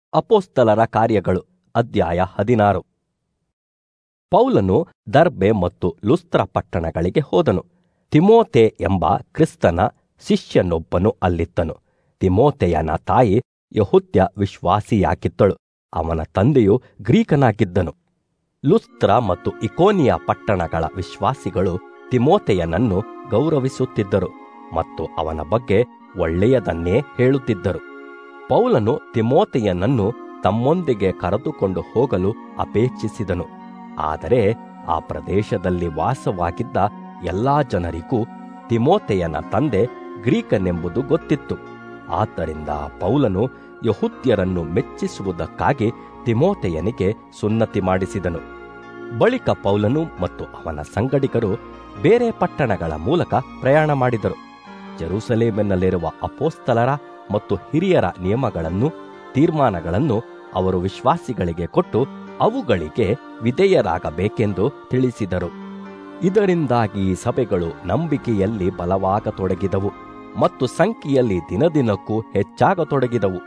ಅಪೋಸ್ತಲರ ಕಾರ್ಯಗಳು ಅಧ್ಯಾಯ ಹದಿನಾರು ಪೌಲನು ದರ್ಬೆ ಮತ್ತು ಲುಸ್ತ್ರ ಪಟ್ಟಣಗಳಿಗೆ ಹೋದನು ತಿಮೋತೆ ಎಂಬ ಕ್ರಿಸ್ತನ ಶಿಷ್ಯನೊಬ್ಬನು ಅಲ್ಲಿದ್ದನು ತಿಮೋತೆಯನ ತಾಯಿ ಯಹುತ್ಯ ವಿಶ್ವಾಸಿಯಾಗಿದ್ದಳು ಅವನ ತಂದೆಯು ಗ್ರೀಕನಾಗಿದ್ದನು ಲುಸ್ತ್ರ ಮತ್ತು ಇಕೋನಿಯ ಪಟ್ಟಣಗಳ ವಿಶ್ವಾಸಿಗಳು ತಿಮೋತೆಯನನ್ನು ಗೌರವಿಸುತ್ತಿದ್ದರು ಮತ್ತು ಅವನ ಬಗ್ಗೆ ಒಳ್ಳೆಯದನ್ನೇ ಹೇಳುತ್ತಿದ್ದರು ಪೌಲನು ತಿಮೋತೆಯನನ್ನು ತಮ್ಮೊಂದಿಗೆ ಕರೆದುಕೊಂಡು ಹೋಗಲು ಅಪೇಕ್ಷಿಸಿದನು ಆದರೆ ಆ ಪ್ರದೇಶದಲ್ಲಿ ವಾಸವಾಗಿದ್ದ ಎಲ್ಲಾ ಜನರಿಗೂ ತಿಮೋತೆಯನ ತಂದೆ ಗ್ರೀಕನೆಂಬುದು ಗೊತ್ತಿತ್ತು ಆದ್ದರಿಂದ ಪೌಲನು ಯಹುತ್ಯರನ್ನು ಮೆಚ್ಚಿಸುವುದಕ್ಕಾಗಿ ತಿಮೋತೆಯನಿಗೆ ಸುನ್ನತಿ ಮಾಡಿಸಿದನು ಬಳಿಕ ಪೌಲನು ಮತ್ತು ಅವನ ಸಂಗಡಿಗರು ಬೇರೆ ಪಟ್ಟಣಗಳ ಮೂಲಕ ಪ್ರಯಾಣ ಮಾಡಿದರು ಜೆರೂಸಲೇಮಿನಲ್ಲಿರುವ ಅಪೋಸ್ತಲರ ಮತ್ತು ಹಿರಿಯರ ನಿಯಮಗಳನ್ನು ತೀರ್ಮಾನಗಳನ್ನು ಅವರು ವಿಶ್ವಾಸಿಗಳಿಗೆ ಕೊಟ್ಟು ಅವುಗಳಿಗೆ ವಿಧೇಯರಾಗಬೇಕೆಂದು ತಿಳಿಸಿದರು ಇದರಿಂದಾಗಿ ಸಭೆಗಳು ನಂಬಿಕೆಯಲ್ಲಿ ಬಲವಾಗತೊಡಗಿದವು ಮತ್ತು ಸಂಖ್ಯೆಯಲ್ಲಿ ದಿನದಿನಕ್ಕೂ ಹೆಚ್ಚಾಗತೊಡಗಿದವು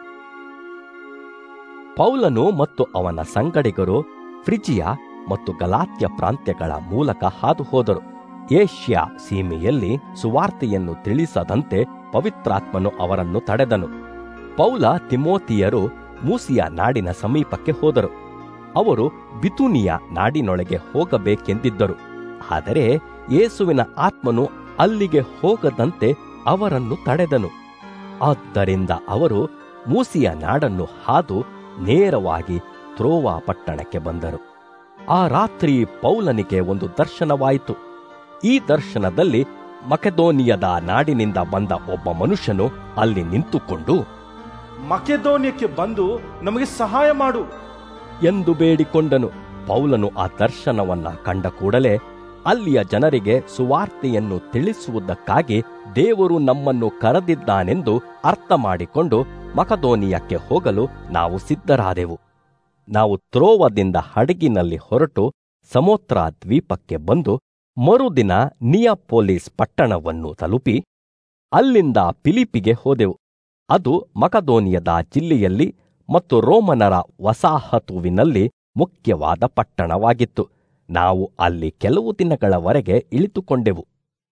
ಪೌಲನು ಮತ್ತು ಅವನ ಸಂಗಡಿಗರು ಫ್ರಿಜಿಯಾ ಮತ್ತು ಗಲಾತ್ಯ ಪ್ರಾಂತ್ಯಗಳ ಮೂಲಕ ಹಾದು ಹೋದರು ಏಷ್ಯಾ ಸೀಮೆಯಲ್ಲಿ ಸುವಾರ್ತೆಯನ್ನು ತಿಳಿಸದಂತೆ ಪವಿತ್ರಾತ್ಮನು ಅವರನ್ನು ತಡೆದನು ಪೌಲ ತಿಮೋತಿಯರು ಮೂಸಿಯ ನಾಡಿನ ಸಮೀಪಕ್ಕೆ ಹೋದರು ಅವರು ಬಿತುನಿಯ ನಾಡಿನೊಳಗೆ ಹೋಗಬೇಕೆಂದಿದ್ದರು ಆದರೆ ಯೇಸುವಿನ ಆತ್ಮನು ಅಲ್ಲಿಗೆ ಹೋಗದಂತೆ ಅವರನ್ನು ತಡೆದನು ಆದ್ದರಿಂದ ಅವರು ಮೂಸಿಯ ನಾಡನ್ನು ಹಾದು ನೇರವಾಗಿ ತ್ರೋವಾ ಪಟ್ಟಣಕ್ಕೆ ಬಂದರು ಆ ರಾತ್ರಿ ಪೌಲನಿಗೆ ಒಂದು ದರ್ಶನವಾಯಿತು ಈ ದರ್ಶನದಲ್ಲಿ ಮಕೆದೋನಿಯದ ನಾಡಿನಿಂದ ಬಂದ ಒಬ್ಬ ಮನುಷ್ಯನು ಅಲ್ಲಿ ನಿಂತುಕೊಂಡು ಮಕೆದೋನ್ಯಕ್ಕೆ ಬಂದು ನಮಗೆ ಸಹಾಯ ಮಾಡು ಎಂದು ಬೇಡಿಕೊಂಡನು ಪೌಲನು ಆ ದರ್ಶನವನ್ನ ಕಂಡ ಕೂಡಲೇ ಅಲ್ಲಿಯ ಜನರಿಗೆ ಸುವಾರ್ತೆಯನ್ನು ತಿಳಿಸುವುದಕ್ಕಾಗಿ ದೇವರು ನಮ್ಮನ್ನು ಕರೆದಿದ್ದಾನೆಂದು ಅರ್ಥ ಮಾಡಿಕೊಂಡು ಮಕದೋನಿಯಕ್ಕೆ ಹೋಗಲು ನಾವು ಸಿದ್ಧರಾದೆವು ನಾವು ತ್ರೋವದಿಂದ ಹಡಗಿನಲ್ಲಿ ಹೊರಟು ಸಮೋತ್ರ ದ್ವೀಪಕ್ಕೆ ಬಂದು ಮರುದಿನ ನಿಯಾಪೋಲಿಸ್ ಪಟ್ಟಣವನ್ನು ತಲುಪಿ ಅಲ್ಲಿಂದ ಫಿಲಿಪಿಗೆ ಹೋದೆವು ಅದು ಮಕದೋನಿಯದ ಜಿಲ್ಲೆಯಲ್ಲಿ ಮತ್ತು ರೋಮನರ ವಸಾಹತುವಿನಲ್ಲಿ ಮುಖ್ಯವಾದ ಪಟ್ಟಣವಾಗಿತ್ತು ನಾವು ಅಲ್ಲಿ ಕೆಲವು ದಿನಗಳವರೆಗೆ ಇಳಿದುಕೊಂಡೆವು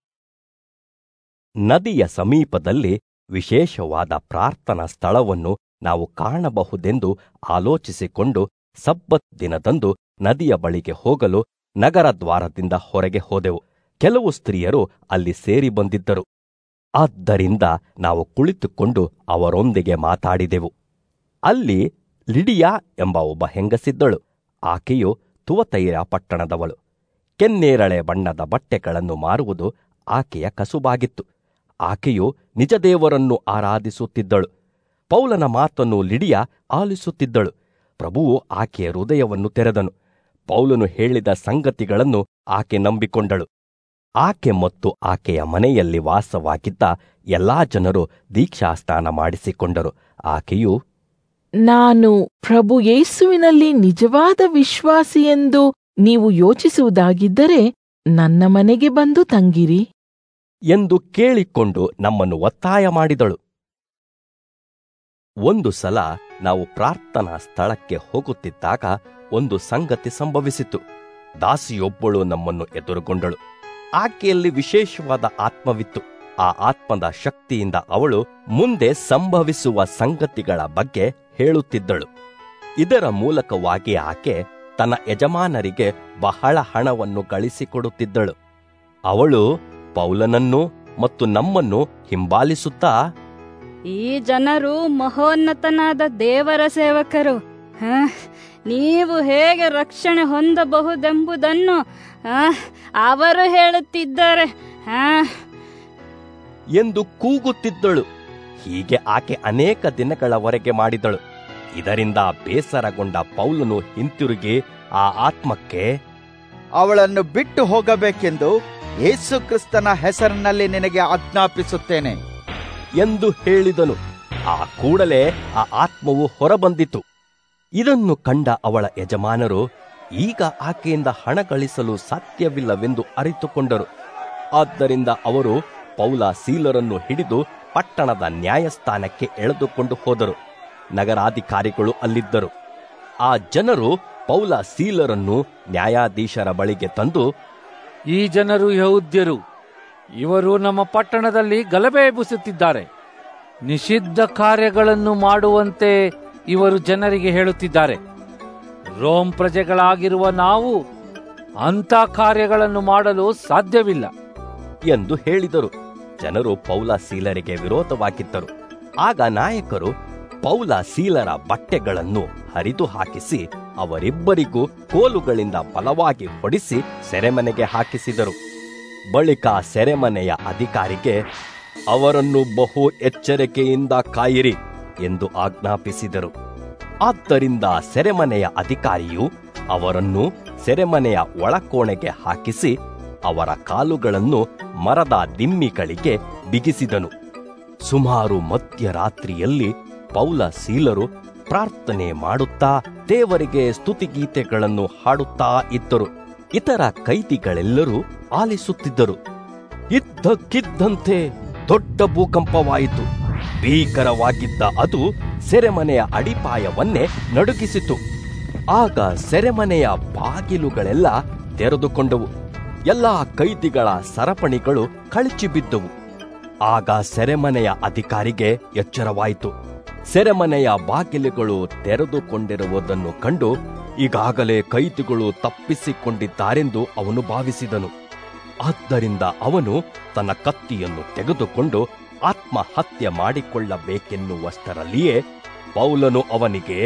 ನದಿಯ ಸಮೀಪದಲ್ಲಿ ವಿಶೇಷವಾದ ಪ್ರಾರ್ಥನಾ ಸ್ಥಳವನ್ನು ನಾವು ಕಾಣಬಹುದೆಂದು ಆಲೋಚಿಸಿಕೊಂಡು ಸಬ್ಬತ್ ದಿನದಂದು ನದಿಯ ಬಳಿಗೆ ಹೋಗಲು ನಗರ ದ್ವಾರದಿಂದ ಹೊರಗೆ ಹೋದೆವು ಕೆಲವು ಸ್ತ್ರೀಯರು ಅಲ್ಲಿ ಸೇರಿ ಬಂದಿದ್ದರು ಆದ್ದರಿಂದ ನಾವು ಕುಳಿತುಕೊಂಡು ಅವರೊಂದಿಗೆ ಮಾತಾಡಿದೆವು ಅಲ್ಲಿ ಲಿಡಿಯಾ ಎಂಬ ಒಬ್ಬ ಹೆಂಗಸಿದ್ದಳು ಆಕೆಯು ತುವತೈರ ಪಟ್ಟಣದವಳು ಕೆನ್ನೇರಳೆ ಬಣ್ಣದ ಬಟ್ಟೆಗಳನ್ನು ಮಾರುವುದು ಆಕೆಯ ಕಸುಬಾಗಿತ್ತು ಆಕೆಯು ನಿಜದೇವರನ್ನು ಆರಾಧಿಸುತ್ತಿದ್ದಳು ಪೌಲನ ಮಾತನ್ನು ಲಿಡಿಯಾ ಆಲಿಸುತ್ತಿದ್ದಳು ಪ್ರಭುವು ಆಕೆಯ ಹೃದಯವನ್ನು ತೆರೆದನು ಪೌಲನು ಹೇಳಿದ ಸಂಗತಿಗಳನ್ನು ಆಕೆ ನಂಬಿಕೊಂಡಳು ಆಕೆ ಮತ್ತು ಆಕೆಯ ಮನೆಯಲ್ಲಿ ವಾಸವಾಗಿದ್ದ ಎಲ್ಲಾ ಜನರು ದೀಕ್ಷಾಸ್ನಾನ ಮಾಡಿಸಿಕೊಂಡರು ಆಕೆಯು ನಾನು ಪ್ರಭು ಯೇಸುವಿನಲ್ಲಿ ನಿಜವಾದ ವಿಶ್ವಾಸಿ ಎಂದು ನೀವು ಯೋಚಿಸುವುದಾಗಿದ್ದರೆ ನನ್ನ ಮನೆಗೆ ಬಂದು ತಂಗಿರಿ ಎಂದು ಕೇಳಿಕೊಂಡು ನಮ್ಮನ್ನು ಒತ್ತಾಯ ಮಾಡಿದಳು ಒಂದು ಸಲ ನಾವು ಪ್ರಾರ್ಥನಾ ಸ್ಥಳಕ್ಕೆ ಹೋಗುತ್ತಿದ್ದಾಗ ಒಂದು ಸಂಗತಿ ಸಂಭವಿಸಿತು ದಾಸಿಯೊಬ್ಬಳು ನಮ್ಮನ್ನು ಎದುರುಗೊಂಡಳು ಆಕೆಯಲ್ಲಿ ವಿಶೇಷವಾದ ಆತ್ಮವಿತ್ತು ಆ ಆತ್ಮದ ಶಕ್ತಿಯಿಂದ ಅವಳು ಮುಂದೆ ಸಂಭವಿಸುವ ಸಂಗತಿಗಳ ಬಗ್ಗೆ ಹೇಳುತ್ತಿದ್ದಳು ಇದರ ಮೂಲಕವಾಗಿ ಆಕೆ ತನ್ನ ಯಜಮಾನರಿಗೆ ಬಹಳ ಹಣವನ್ನು ಗಳಿಸಿಕೊಡುತ್ತಿದ್ದಳು ಅವಳು ಪೌಲನನ್ನು ಮತ್ತು ನಮ್ಮನ್ನು ಹಿಂಬಾಲಿಸುತ್ತಾ ಈ ಜನರು ಮಹೋನ್ನತನಾದ ದೇವರ ಸೇವಕರು ಹ, ನೀವು ಹೇಗೆ ರಕ್ಷಣೆ ಹೊಂದಬಹುದೆಂಬುದನ್ನು ಆ, ಅವರು ಹೇಳುತ್ತಿದ್ದಾರೆ ಹ, ಎಂದು ಕೂಗುತ್ತಿದ್ದಳು ಹೀಗೆ ಆಕೆ ಅನೇಕ ದಿನಗಳವರೆಗೆ ಮಾಡಿದಳು ಇದರಿಂದ ಬೇಸರಗೊಂಡ ಪೌಲನು ಹಿಂತಿರುಗಿ ಆ ಆತ್ಮಕ್ಕೆ ಅವಳನ್ನು ಬಿಟ್ಟು ಹೋಗಬೇಕೆಂದು ಯೇಸು ಕ್ರಿಸ್ತನ ಹೆಸರಿನಲ್ಲಿ ನಿನಗೆ ಆಜ್ಞಾಪಿಸುತ್ತೇನೆ ಎಂದು ಹೇಳಿದನು ಆ ಕೂಡಲೇ ಆ ಆತ್ಮವು ಹೊರಬಂದಿತು ಇದನ್ನು ಕಂಡ ಅವಳ ಯಜಮಾನರು ಈಗ ಆಕೆಯಿಂದ ಹಣ ಗಳಿಸಲು ಸಾಧ್ಯವಿಲ್ಲವೆಂದು ಅರಿತುಕೊಂಡರು ಆದ್ದರಿಂದ ಅವರು ಪೌಲ ಸೀಲರನ್ನು ಹಿಡಿದು ಪಟ್ಟಣದ ನ್ಯಾಯಸ್ಥಾನಕ್ಕೆ ಎಳೆದುಕೊಂಡು ಹೋದರು ನಗರಾಧಿಕಾರಿಗಳು ಅಲ್ಲಿದ್ದರು ಆ ಜನರು ಪೌಲ ಸೀಲರನ್ನು ನ್ಯಾಯಾಧೀಶರ ಬಳಿಗೆ ತಂದು ಈ ಜನರು ಯಹೂದ್ಯರು ಇವರು ನಮ್ಮ ಪಟ್ಟಣದಲ್ಲಿ ಗಲಭೆ ಎಬ್ಬಿಸುತ್ತಿದ್ದಾರೆ ನಿಷಿದ್ಧ ಕಾರ್ಯಗಳನ್ನು ಮಾಡುವಂತೆ ಇವರು ಜನರಿಗೆ ಹೇಳುತ್ತಿದ್ದಾರೆ ರೋಮ್ ಪ್ರಜೆಗಳಾಗಿರುವ ನಾವು ಅಂಥ ಕಾರ್ಯಗಳನ್ನು ಮಾಡಲು ಸಾಧ್ಯವಿಲ್ಲ ಎಂದು ಹೇಳಿದರು ಜನರು ಪೌಲ ಸೀಲರಿಗೆ ವಿರೋಧವಾಗಿದ್ದರು ಆಗ ನಾಯಕರು ಪೌಲ ಸೀಲರ ಬಟ್ಟೆಗಳನ್ನು ಹರಿದು ಹಾಕಿಸಿ ಅವರಿಬ್ಬರಿಗೂ ಕೋಲುಗಳಿಂದ ಬಲವಾಗಿ ಹೊಡಿಸಿ ಸೆರೆಮನೆಗೆ ಹಾಕಿಸಿದರು ಬಳಿಕ ಸೆರೆಮನೆಯ ಅಧಿಕಾರಿಗೆ ಅವರನ್ನು ಬಹು ಎಚ್ಚರಿಕೆಯಿಂದ ಕಾಯಿರಿ ಎಂದು ಆಜ್ಞಾಪಿಸಿದರು ಆದ್ದರಿಂದ ಸೆರೆಮನೆಯ ಅಧಿಕಾರಿಯು ಅವರನ್ನು ಸೆರೆಮನೆಯ ಒಳಕೋಣೆಗೆ ಹಾಕಿಸಿ ಅವರ ಕಾಲುಗಳನ್ನು ಮರದ ದಿಮ್ಮಿಗಳಿಗೆ ಬಿಗಿಸಿದನು ಸುಮಾರು ಮಧ್ಯರಾತ್ರಿಯಲ್ಲಿ ಪೌಲ ಸೀಲರು ಪ್ರಾರ್ಥನೆ ಮಾಡುತ್ತಾ ದೇವರಿಗೆ ಸ್ತುತಿಗೀತೆಗಳನ್ನು ಹಾಡುತ್ತಾ ಇದ್ದರು ಇತರ ಕೈದಿಗಳೆಲ್ಲರೂ ಆಲಿಸುತ್ತಿದ್ದರು ಇದ್ದಕ್ಕಿದ್ದಂತೆ ದೊಡ್ಡ ಭೂಕಂಪವಾಯಿತು ಭೀಕರವಾಗಿದ್ದ ಅದು ಸೆರೆಮನೆಯ ಅಡಿಪಾಯವನ್ನೇ ನಡುಗಿಸಿತು ಆಗ ಸೆರೆಮನೆಯ ಬಾಗಿಲುಗಳೆಲ್ಲ ತೆರೆದುಕೊಂಡವು ಎಲ್ಲಾ ಕೈದಿಗಳ ಸರಪಣಿಗಳು ಕಳಚಿ ಬಿದ್ದವು ಆಗ ಸೆರೆಮನೆಯ ಅಧಿಕಾರಿಗೆ ಎಚ್ಚರವಾಯಿತು ಸೆರೆಮನೆಯ ಬಾಗಿಲುಗಳು ತೆರೆದುಕೊಂಡಿರುವುದನ್ನು ಕಂಡು ಈಗಾಗಲೇ ಕೈದಿಗಳು ತಪ್ಪಿಸಿಕೊಂಡಿದ್ದಾರೆಂದು ಅವನು ಭಾವಿಸಿದನು ಆದ್ದರಿಂದ ಅವನು ತನ್ನ ಕತ್ತಿಯನ್ನು ತೆಗೆದುಕೊಂಡು ಆತ್ಮಹತ್ಯೆ ಮಾಡಿಕೊಳ್ಳಬೇಕೆನ್ನುವಷ್ಟರಲ್ಲಿಯೇ ಪೌಲನು ಅವನಿಗೆ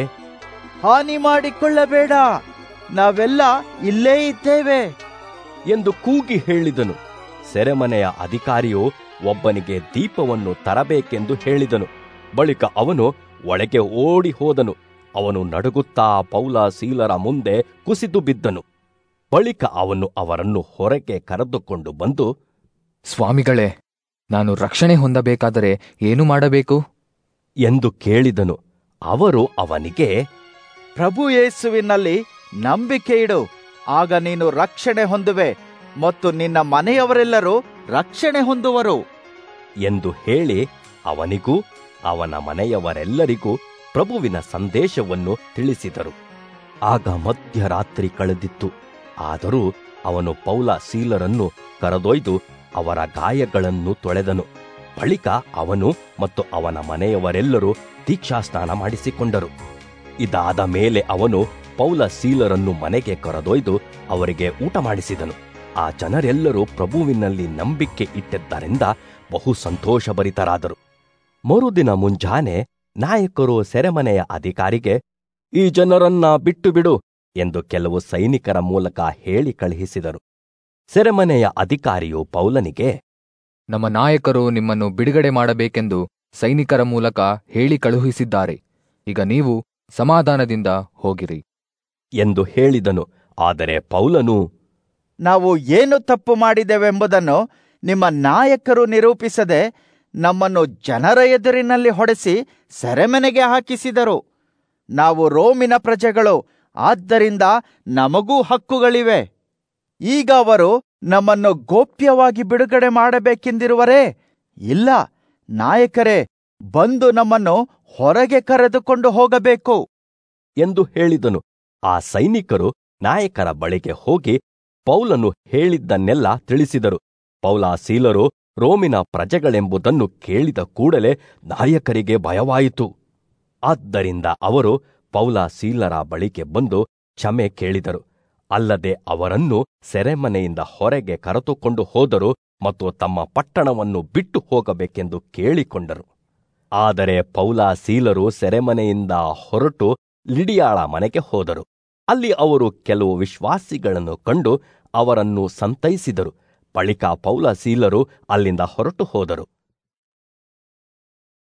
ಹಾನಿ ಮಾಡಿಕೊಳ್ಳಬೇಡ ನಾವೆಲ್ಲ ಇಲ್ಲೇ ಇದ್ದೇವೆ ಎಂದು ಕೂಗಿ ಹೇಳಿದನು ಸೆರೆಮನೆಯ ಅಧಿಕಾರಿಯು ಒಬ್ಬನಿಗೆ ದೀಪವನ್ನು ತರಬೇಕೆಂದು ಹೇಳಿದನು ಬಳಿಕ ಅವನು ಒಳಗೆ ಓಡಿ ಹೋದನು ಅವನು ನಡುಗುತ್ತಾ ಪೌಲ ಸೀಲರ ಮುಂದೆ ಕುಸಿದು ಬಿದ್ದನು ಬಳಿಕ ಅವನು ಅವರನ್ನು ಹೊರಗೆ ಕರೆದುಕೊಂಡು ಬಂದು ಸ್ವಾಮಿಗಳೇ ನಾನು ರಕ್ಷಣೆ ಹೊಂದಬೇಕಾದರೆ ಏನು ಮಾಡಬೇಕು ಎಂದು ಕೇಳಿದನು ಅವರು ಅವನಿಗೆ ಪ್ರಭು ಯೇಸುವಿನಲ್ಲಿ ನಂಬಿಕೆ ಇಡು ಆಗ ನೀನು ರಕ್ಷಣೆ ಹೊಂದುವೆ ಮತ್ತು ನಿನ್ನ ಮನೆಯವರೆಲ್ಲರೂ ರಕ್ಷಣೆ ಹೊಂದುವರು ಎಂದು ಹೇಳಿ ಅವನಿಗೂ ಅವನ ಮನೆಯವರೆಲ್ಲರಿಗೂ ಪ್ರಭುವಿನ ಸಂದೇಶವನ್ನು ತಿಳಿಸಿದರು ಆಗ ಮಧ್ಯರಾತ್ರಿ ಕಳೆದಿತ್ತು ಆದರೂ ಅವನು ಪೌಲ ಸೀಲರನ್ನು ಕರೆದೊಯ್ದು ಅವರ ಗಾಯಗಳನ್ನು ತೊಳೆದನು ಬಳಿಕ ಅವನು ಮತ್ತು ಅವನ ಮನೆಯವರೆಲ್ಲರೂ ದೀಕ್ಷಾಸ್ನಾನ ಮಾಡಿಸಿಕೊಂಡರು ಇದಾದ ಮೇಲೆ ಅವನು ಪೌಲ ಸೀಲರನ್ನು ಮನೆಗೆ ಕರೆದೊಯ್ದು ಅವರಿಗೆ ಊಟ ಮಾಡಿಸಿದನು ಆ ಜನರೆಲ್ಲರೂ ಪ್ರಭುವಿನಲ್ಲಿ ನಂಬಿಕೆ ಇಟ್ಟಿದ್ದರಿಂದ ಬಹು ಸಂತೋಷಭರಿತರಾದರು ಮರುದಿನ ಮುಂಜಾನೆ ನಾಯಕರು ಸೆರೆಮನೆಯ ಅಧಿಕಾರಿಗೆ ಈ ಜನರನ್ನ ಬಿಟ್ಟು ಬಿಡು ಎಂದು ಕೆಲವು ಸೈನಿಕರ ಮೂಲಕ ಹೇಳಿ ಕಳುಹಿಸಿದರು ಸೆರೆಮನೆಯ ಅಧಿಕಾರಿಯು ಪೌಲನಿಗೆ ನಮ್ಮ ನಾಯಕರು ನಿಮ್ಮನ್ನು ಬಿಡುಗಡೆ ಮಾಡಬೇಕೆಂದು ಸೈನಿಕರ ಮೂಲಕ ಹೇಳಿ ಕಳುಹಿಸಿದ್ದಾರೆ ಈಗ ನೀವು ಸಮಾಧಾನದಿಂದ ಹೋಗಿರಿ ಎಂದು ಹೇಳಿದನು ಆದರೆ ಪೌಲನು ನಾವು ಏನು ತಪ್ಪು ಮಾಡಿದೆವೆಂಬುದನ್ನು ನಿಮ್ಮ ನಾಯಕರು ನಿರೂಪಿಸದೆ ನಮ್ಮನ್ನು ಜನರ ಎದುರಿನಲ್ಲಿ ಹೊಡೆಸಿ ಸೆರೆಮನೆಗೆ ಹಾಕಿಸಿದರು ನಾವು ರೋಮಿನ ಪ್ರಜೆಗಳು ಆದ್ದರಿಂದ ನಮಗೂ ಹಕ್ಕುಗಳಿವೆ ಈಗ ಅವರು ನಮ್ಮನ್ನು ಗೋಪ್ಯವಾಗಿ ಬಿಡುಗಡೆ ಮಾಡಬೇಕೆಂದಿರುವರೇ ಇಲ್ಲ ನಾಯಕರೇ ಬಂದು ನಮ್ಮನ್ನು ಹೊರಗೆ ಕರೆದುಕೊಂಡು ಹೋಗಬೇಕು ಎಂದು ಹೇಳಿದನು ಆ ಸೈನಿಕರು ನಾಯಕರ ಬಳಿಗೆ ಹೋಗಿ ಪೌಲನು ಹೇಳಿದ್ದನ್ನೆಲ್ಲ ತಿಳಿಸಿದರು ಪೌಲ ಸೀಲರು ರೋಮಿನ ಪ್ರಜೆಗಳೆಂಬುದನ್ನು ಕೇಳಿದ ಕೂಡಲೇ ನಾಯಕರಿಗೆ ಭಯವಾಯಿತು ಆದ್ದರಿಂದ ಅವರು ಪೌಲ ಸೀಲರ ಬಳಿಗೆ ಬಂದು ಕ್ಷಮೆ ಕೇಳಿದರು ಅಲ್ಲದೆ ಅವರನ್ನು ಸೆರೆಮನೆಯಿಂದ ಹೊರಗೆ ಕರೆದುಕೊಂಡು ಹೋದರು ಮತ್ತು ತಮ್ಮ ಪಟ್ಟಣವನ್ನು ಬಿಟ್ಟು ಹೋಗಬೇಕೆಂದು ಕೇಳಿಕೊಂಡರು ಆದರೆ ಪೌಲ ಸೀಲರು ಸೆರೆಮನೆಯಿಂದ ಹೊರಟು ಲಿಡಿಯಾಳ ಮನೆಗೆ ಹೋದರು ಅಲ್ಲಿ ಅವರು ಕೆಲವು ವಿಶ್ವಾಸಿಗಳನ್ನು ಕಂಡು ಅವರನ್ನು ಸಂತೈಸಿದರು ಬಳಿಕ ಪೌಲ ಸೀಲರು ಅಲ್ಲಿಂದ ಹೊರಟು ಹೋದರು